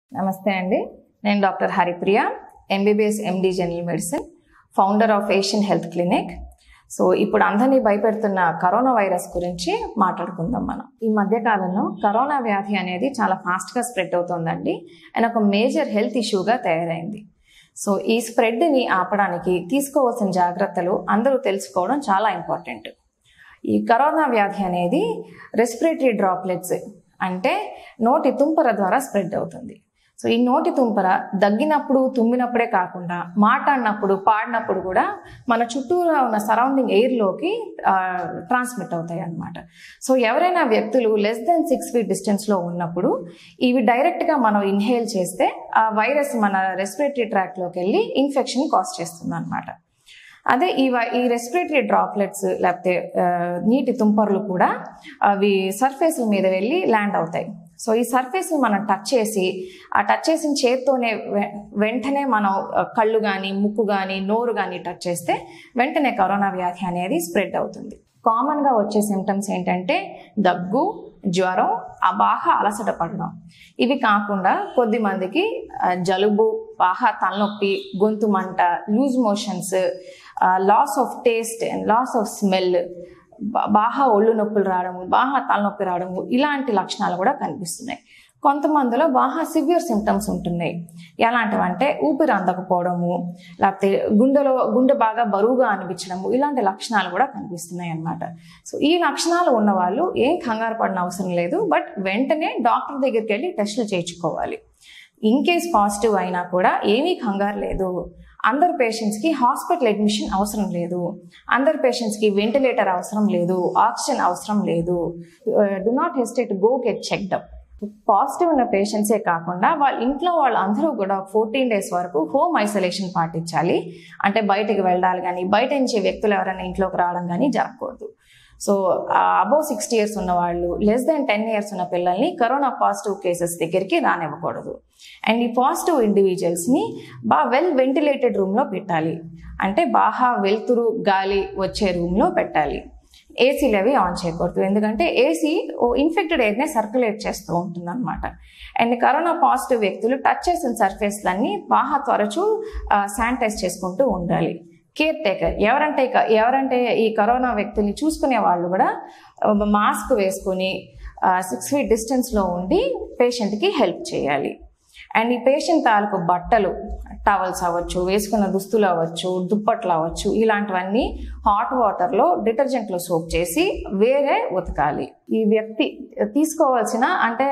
నమస్తే అండి నేను doctor Haripriya MBBS MD general medicine founder of Asian health clinic so ఇప్పుడు అందరినీ భయపెడుతున్న కరోనా వైరస్ గురించి మాట్లాడుకుందాం మనం ఈ మధ్య కాలంలో కరోనా వ్యాధి అనేది చాలా ఫాస్ట్గా స్ప్రెడ్ అవుతుందండి అండ్ ఒక మేజర్ హెల్త్ ఇష్యూగా తయారైంది సో ఈ స్ప్రెడ్ని ఆపడానికి తీసుకోవాల్సిన జాగ్రత్తలు అందరూ తెలుసుకోవడం చాలా ఇంపార్టెంట్ ఈ కరోనా వ్యాధి అనేది రెస్పిరేటరీ డ్రాప్లెట్స్ అంటే నోటి తుంపర ద్వారా స్ప్రెడ్ అవుతుంది సో ఈ నోటి తుంపర దగ్గినప్పుడు తుమ్మినప్పుడే కాకుండా మాట్లాడినప్పుడు పాడినప్పుడు కూడా మన చుట్టూరా ఉన్న సరౌండింగ్ ఎయిర్లోకి ట్రాన్స్మిట్ అవుతాయి అన్నమాట సో ఎవరైనా వ్యక్తులు లెస్ దెన్ సిక్స్ ఫీట్ డిస్టెన్స్లో ఉన్నప్పుడు ఇవి డైరెక్ట్గా మనం ఇన్హేల్ చేస్తే ఆ వైరస్ మన రెస్పిరేటరీ ట్రాక్లోకి వెళ్ళి ఇన్ఫెక్షన్ కాజ్ చేస్తుంది అనమాట అదే ఈ వై- ఈ రెస్పిరేటరీ డ్రాప్లెట్స్ లేకపోతే ఆ, నీటి తుంపర్లు కూడా అవి సర్ఫేస్ మీద వెళ్ళి ల్యాండ్ అవుతాయి సో ఈ సర్ఫేస్ని మనం టచ్ చేసి ఆ టచ్ చేసిన చేత్తోనే వె- వెంటనే మనం ఆ, కళ్ళు కానీ ముక్కు కానీ నోరు కానీ టచ్ చేస్తే వెంటనే కరోనా వ్యాధి అనేది స్ప్రెడ్ అవుతుంది కామన్గా వచ్చే సిమ్టమ్స్ ఏంటంటే దగ్గు జ్వరం ఆ బాగా అలసట పడడం ఇవి కాకుండా కొద్ది మందికి ఆ, జలుబు బాగా తలనొప్పి గొంతు మంట loose motions loss of taste and loss of smell బాగా ఒళ్ళు నొప్పులు రావడము బాగా తలనొప్పి రావడము ఇలాంటి లక్షణాలు కూడా కనిపిస్తున్నాయి కొంతమందిలో బాగా సివియర్ సిమ్టమ్స్ ఉంటున్నాయి ఎలాంటివంటే ఊపిరి అందకపోవడము లేకపోతే గుండెలో గుండె బాగా బరువుగా అనిపించడము ఇలాంటి లక్షణాలు కూడా కనిపిస్తున్నాయి అన్నమాట సో ఈ లక్షణాలు ఉన్న వాళ్ళు ఏం కంగారు పడిన అవసరం లేదు బట్ వెంటనే డాక్టర్ దగ్గరికి వెళ్ళి టెస్టులు చేయించుకోవాలి ఇన్ కేస్ పాజిటివ్ అయినా కూడా ఏమీ కంగారు లేదు అందరు పేషెంట్స్కి హాస్పిటల్ అడ్మిషన్ అవసరం లేదు అందరు పేషెంట్స్కి వెంటిలేటర్ అవసరం లేదు ఆక్సిజన్ అవసరం లేదు do not hesitate go get checked up positive ఉన్న పేషెంట్సే కాకుండా వాళ్ళ ఇంట్లో వాళ్ళందరూ కూడా ఫోర్టీన్ డేస్ వరకు హోమ్ ఐసోలేషన్ పాటించాలి అంటే బయటికి వెళ్ళాలి కానీ బయట నుంచి వ్యక్తులు ఎవరైనా ఇంట్లోకి రావడం కానీ జరగకూడదు సో అబౌవ్ సిక్స్టీ ఇయర్స్ ఉన్న వాళ్ళు లెస్ దెన్ టెన్ ఇయర్స్ ఉన్న పిల్లల్ని కరోనా పాజిటివ్ కేసెస్ దగ్గరికి రానివ్వకూడదు అండ్ ఈ పాజిటివ్ ఇండివిజువల్స్ని బాగా వెల్ వెంటిలేటెడ్ రూమ్లో పెట్టాలి అంటే బాగా వెలుతురు గాలి వచ్చే రూమ్లో పెట్టాలి ఏసీలు అవి ఆన్ చేయకూడదు ఎందుకంటే ఏసీ ఇన్ఫెక్టెడ్ ఎయిర్నే సర్క్యులేట్ చేస్తూ ఉంటుంది అనమాట అండ్ కరోనా పాజిటివ్ వ్యక్తులు టచ్ చేసిన సర్ఫేస్లన్నీ బాగా తరచూ శానిటైజ్ చేసుకుంటూ ఉండాలి కేర్ టేకర్ ఎవరంటే ఇక- ఎవరంటే ఈ కరోనా వ్యక్తుల్ని చూసుకునే వాళ్ళు కూడా మాస్క్ వేసుకుని సిక్స్ ఫీట్ డిస్టెన్స్లో ఉండి పేషెంట్కి హెల్ప్ చేయాలి అండ్ ఈ పేషెంట్ తాలూకు బట్టలు టవల్స్ అవ్వచ్చు వేసుకున్న దుస్తులు అవ్వచ్చు దుప్పట్లు అవ్వచ్చు ఇలాంటివన్నీ హాట్ వాటర్లో డిటర్జెంట్లో సోప్ చేసి వేరే ఉతకాలి ఈ వ్యక్తి తీసుకోవాల్సిన అంటే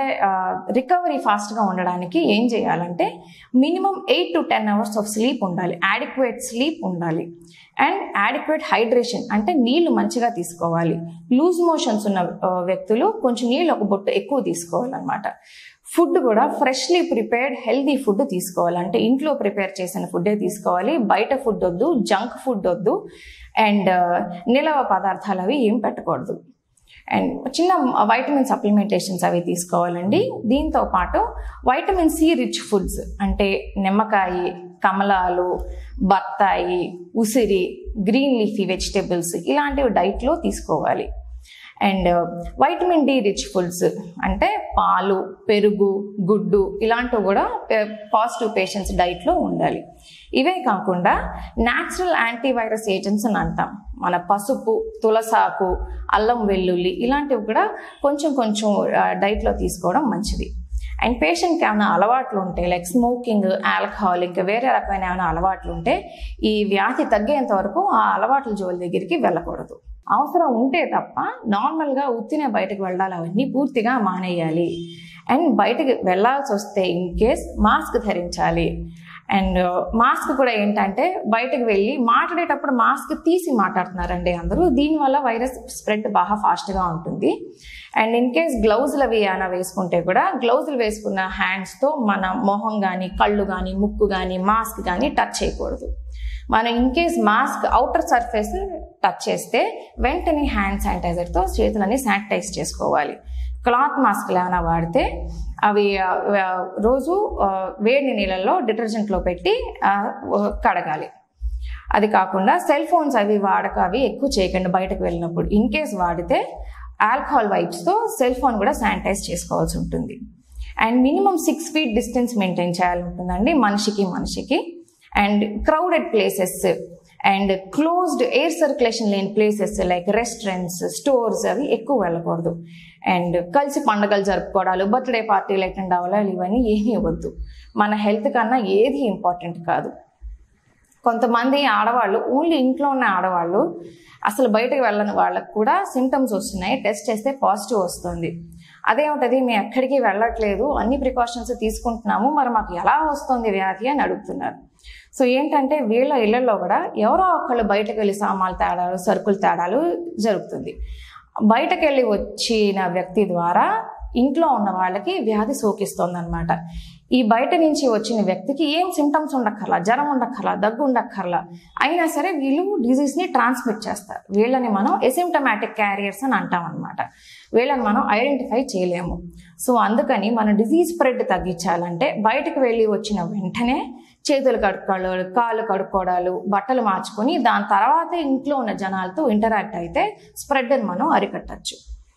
రికవరీ ఫాస్ట్గా ఉండడానికి ఏం చేయాలంటే minimum eight to ten hours of sleep ఉండాలి యాడిక్వేట్ స్లీప్ ఉండాలి అండ్ యాడిక్వేట్ హైడ్రేషన్ అంటే నీళ్లు మంచిగా తీసుకోవాలి లూజ్ మోషన్స్ ఉన్న ఆ, వ్యక్తులు కొంచెం నీళ్ళు ఒక బొట్టు ఎక్కువ తీసుకోవాలన్నమాట ఫుడ్ కూడా ఫ్రెష్లీ ప్రిపేర్డ్ హెల్దీ ఫుడ్ తీసుకోవాలి అంటే ఇంట్లో ప్రిపేర్ చేసిన ఫుడ్డే తీసుకోవాలి బయట ఫుడ్ వద్దు జంక్ ఫుడ్ వద్దు అండ్ నిలవ పదార్థాలు అవి ఏం పెట్టకూడదు అండ్ చిన్న వైటమిన్ సప్లిమెంటేషన్స్ అవి తీసుకోవాలండి దీంతో పాటు వైటమిన్ సి రిచ్ ఫుడ్స్ అంటే నిమ్మకాయ కమలాలు బత్తాయి ఉసిరి గ్రీన్ లీఫీ వెజిటేబుల్స్ ఇలాంటివి డైట్లో తీసుకోవాలి and vitamin D rich foods అంటే పాలు పెరుగు గుడ్డు ఇలాంటివి కూడా పాజిటివ్ పేషెంట్స్ డైట్లో ఉండాలి ఇవే కాకుండా న్యాచురల్ యాంటీవైరస్ ఏజెంట్స్ అని అంటాం మన పసుపు తులసాకు అల్లం వెల్లుల్లి ఇలాంటివి కూడా కొంచెం కొంచెం డైట్లో తీసుకోవడం మంచిది అండ్ పేషెంట్కి ఏమైనా అలవాట్లు ఉంటే లైక్ స్మోకింగ్ ఆల్కహాల్ ఇంకా వేరే రకమైన ఏమైనా అలవాట్లు ఉంటే ఈ వ్యాధి తగ్గేంత వరకు ఆ అలవాట్ల జోలి దగ్గరికి వెళ్ళకూడదు అవసరం ఉంటే తప్ప నార్మల్గా ఉత్తినే బయటకు వెళ్ళాలి అవన్నీ పూర్తిగా మానేయాలి అండ్ బయటకు వెళ్ళాల్సి వస్తే ఇన్ కేస్ మాస్క్ ధరించాలి అండ్ మాస్క్ కూడా ఏంటంటే బయటకు వెళ్ళి మాట్లాడేటప్పుడు మాస్క్ తీసి మాట్లాడుతున్నారండి అందరూ దీనివల్ల వైరస్ స్ప్రెడ్ బాగా ఫాస్ట్గా ఉంటుంది అండ్ ఇన్ కేస్ గ్లౌజులు అవి ఏమైనా వేసుకుంటే కూడా గ్లౌజులు వేసుకున్న హ్యాండ్స్తో మన మొహం కానీ కళ్ళు కానీ ముక్కు కానీ మాస్క్ కానీ టచ్ చేయకూడదు మనం in case mask outer surface touch చేస్తే వెంటనే హ్యాండ్ శానిటైజర్తో చేతులని శానిటైజ్ చేసుకోవాలి క్లాత్ మాస్క్లు ఏమైనా వాడితే అవి ఆ, ఆ, రోజు ఆ, వేడి నీళ్ళల్లో డిటర్జెంట్లో పెట్టి ఆ, కడగాలి అది కాకుండా సెల్ ఫోన్స్ అవి వాడక అవి ఎక్కువ చేయకండి బయటకు వెళ్ళినప్పుడు ఇన్ కేస్ వాడితే ఆల్కహాల్ వైప్స్తో సెల్ ఫోన్ కూడా శానిటైజ్ చేసుకోవాల్సి ఉంటుంది and minimum six feet distance maintain చేయాలి ఉంటుందండి మనిషికి మనిషికి and crowded places and closed air circulation లేని ప్లేసెస్ లైక్ రెస్టారెంట్స్ స్టోర్స్ అవి ఎక్కువ వెళ్ళకూడదు అండ్ కలిసి పండుగలు జరుపుకోవడాలు బర్త్డే పార్టీలు అటెండ్ అవ్వాలి ఇవన్నీ ఏమీ ఇవ్వద్దు మన హెల్త్ కన్నా ఏది ఇంపార్టెంట్ కాదు కొంతమంది ఆడవాళ్ళు ఓన్లీ ఇంట్లో ఉన్న ఆడవాళ్ళు అసలు బయటకు వెళ్ళని వాళ్ళకు కూడా సిమ్టమ్స్ వస్తున్నాయి టెస్ట్ చేస్తే పాజిటివ్ వస్తుంది అదేమిటది మేము ఎక్కడికి వెళ్ళట్లేదు అన్ని ప్రికాషన్స్ తీసుకుంటున్నాము మరి మాకు ఎలా వస్తుంది వ్యాధి అని అడుగుతున్నారు సో ఏంటంటే వీళ్ళ ఇళ్లలో కూడా ఎవరో ఒకళ్ళు బయటకు వెళ్ళి సామాన్లు తేడాలు సరుకులు తేడాలు జరుగుతుంది బయటకు వెళ్ళి వచ్చిన వ్యక్తి ద్వారా ఇంట్లో ఉన్న వాళ్ళకి వ్యాధి సోకిస్తోందన్నమాట ఈ బయట నుంచి వచ్చిన వ్యక్తికి ఏం సిమ్టమ్స్ ఉండక్కర్లా జ్వరం ఉండక్కర్లా దగ్గు ఉండక్కర్లా అయినా సరే వీళ్ళు డిజీజ్ని ట్రాన్స్మిట్ చేస్తారు వీళ్ళని మనం ఎసిమ్టమాటిక్ క్యారియర్స్ అని అంటాం అనమాట వీళ్ళని మనం ఐడెంటిఫై చేయలేము సో అందుకని మన డిజీజ్ స్ప్రెడ్ తగ్గించాలంటే బయటకు వెళ్ళి వచ్చిన వెంటనే చేతులు కడుక్కోవడాలు కాళ్ళు కడుక్కోవడాలు బట్టలు మార్చుకొని దాని తర్వాత ఇంట్లో ఉన్న జనాలతో ఇంటరాక్ట్ అయితే స్ప్రెడ్ని మనం అరికట్టచ్చు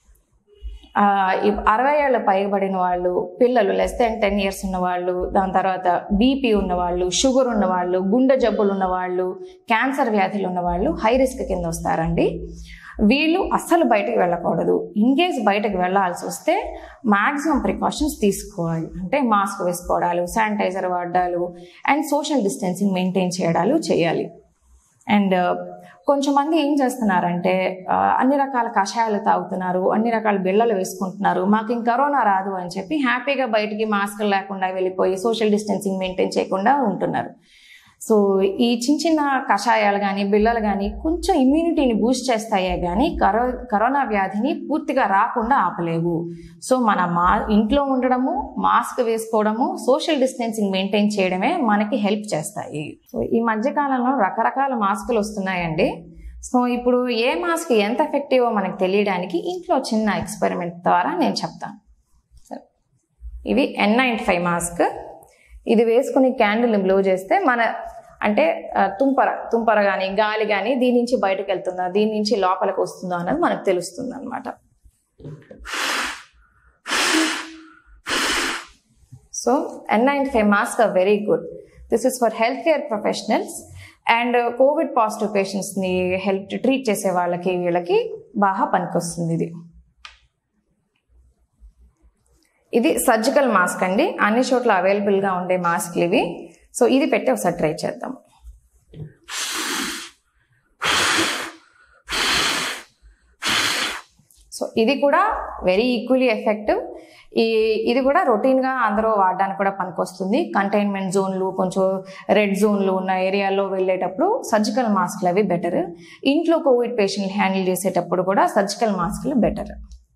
ఆ, ఈ అరవై ఏళ్ళ పైబడిన వాళ్ళు పిల్లలు లెస్ దెన్ టెన్ ఇయర్స్ ఉన్న వాళ్ళు దాని తర్వాత బీపీ ఉన్న వాళ్ళు షుగర్ ఉన్న వాళ్ళు గుండె జబ్బులు ఉన్న వాళ్ళు క్యాన్సర్ వ్యాధులు ఉన్న వాళ్ళు హై రిస్క్ కింద వస్తారండి వీళ్ళు అస్సలు బయటకు వెళ్ళకూడదు ఇన్కేస్ బయటకు వెళ్ళాల్సి వస్తే మ్యాక్సిమం ప్రికాషన్స్ తీసుకోవాలి అంటే మాస్క్ వేసుకోవడాలు శానిటైజర్ వాడాలు అండ్ సోషల్ డిస్టెన్సింగ్ మెయింటైన్ చేయడాలు చేయాలి అండ్ కొంచెం మంది ఏం చేస్తున్నారంటే ఆ, అన్ని రకాల కషాయాలు తాగుతున్నారు అన్ని రకాల బిళ్ళలు వేసుకుంటున్నారు మాకు ఇంక కరోనా రాదు అని చెప్పి హ్యాపీగా బయటికి మాస్క్ లేకుండా వెళ్ళిపోయి సోషల్ డిస్టెన్సింగ్ మెయింటైన్ చేయకుండా ఉంటున్నారు సో ఈ చిన్న చిన్న కషాయాలు కానీ బిళ్ళలు కానీ కొంచెం ఇమ్యూనిటీని బూస్ట్ చేస్తాయే కానీ కరో కరోనా వ్యాధిని పూర్తిగా రాకుండా ఆపలేవు సో మన మా ఇంట్లో ఉండడము మాస్క్ వేసుకోవడము సోషల్ డిస్టెన్సింగ్ మెయింటైన్ చేయడమే మనకి హెల్ప్ చేస్తాయి సో ఈ మధ్యకాలంలో రకరకాల మాస్కులు వస్తున్నాయండి సో ఇప్పుడు ఏ మాస్క్ ఎంత ఎఫెక్టివో మనకు తెలియడానికి ఇంట్లో చిన్న ఎక్స్పెరిమెంట్ ద్వారా నేను చెప్తాను సరే. ఇవి ఎన్ నైంటీ ఫైవ్ మాస్క్ ఇది వేసుకుని క్యాండిల్ని బ్లో చేస్తే మన అంటే ఆ, తుంపర తుంపర కానీ గాలి కానీ దీని నుంచి బయటకు వెళ్తుందా దీని నుంచి లోపలికి వస్తుందా అన్నది మనకు తెలుస్తుంది అనమాట so N ninety five mask are very good this is for health care professionals and covid positive పేషెంట్స్ని హెల్ప్ ట్రీట్ చేసే వాళ్ళకి వీళ్ళకి బాగా పనికొస్తుంది ఇది ఇది సర్జికల్ మాస్క్ అండి అన్ని చోట్ల అవైలబుల్గా ఉండే మాస్క్లు ఇవి సో ఇది పెట్టి ఒకసారి ట్రై చేద్దాం సో ఇది కూడా వెరీ ఈక్వలీ ఎఫెక్టివ్ ఈ ఇది కూడా రొటీన్గా అందరూ వాడడానికి కూడా పనికొస్తుంది కంటైన్మెంట్ జోన్లు కొంచెం రెడ్ జోన్లు ఉన్న ఏరియాలో వెళ్ళేటప్పుడు సర్జికల్ మాస్క్లు అవి బెటర్ ఇంట్లో కోవిడ్ పేషెంట్ హ్యాండిల్ చేసేటప్పుడు కూడా సర్జికల్ మాస్క్లు బెటర్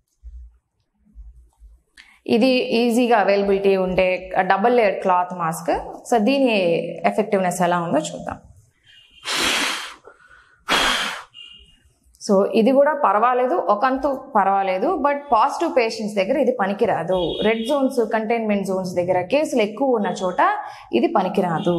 ఇది ఈజీగా అవైలబిలిటీ ఉండే double layer cloth mask so దీని ఎఫెక్టివ్నెస్ ఎలా ఉందో చూద్దాం సో ఇది కూడా పర్వాలేదు ఒకంతు పర్వాలేదు బట్ పాజిటివ్ పేషెంట్స్ దగ్గర ఇది పనికిరాదు రెడ్ జోన్స్ కంటైన్మెంట్ జోన్స్ దగ్గర కేసులు ఎక్కువ ఉన్న చోట ఇది పనికిరాదు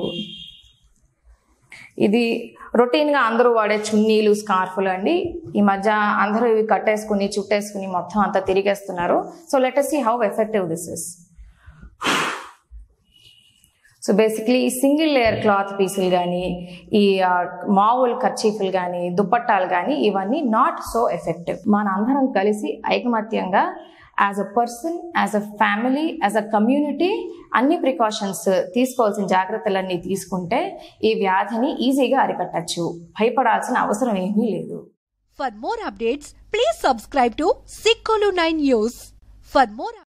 ఇది రొటీన్గా అందరూ వాడే చున్నీలు స్కార్ఫులు అండి ఈ మధ్య అందరూ ఇవి కట్టేసుకుని చుట్టేసుకుని మొత్తం అంతా తిరిగేస్తున్నారు so let see how effective this is so basically ఈ సింగిల్ లేయర్ క్లాత్ పీసులు కానీ ఈ ఆ, మామూలు కర్చీఫ్లు కానీ దుప్పట్టాలు కానీ ఇవన్నీ నాట్ సో ఎఫెక్టివ్ మన అందరం కలిసి ఐకమత్యంగా as a person as a family as a community అన్ని ప్రికాషన్స్ తీసుకోవాల్సిన జాగ్రత్తలన్నీ తీసుకుంటే ఈ వ్యాధిని ఈజీగా అరికట్టచ్చు భయపడాల్సిన అవసరం ఏమీ లేదు For more updates, please subscribe to Sikkolu 9 News. For more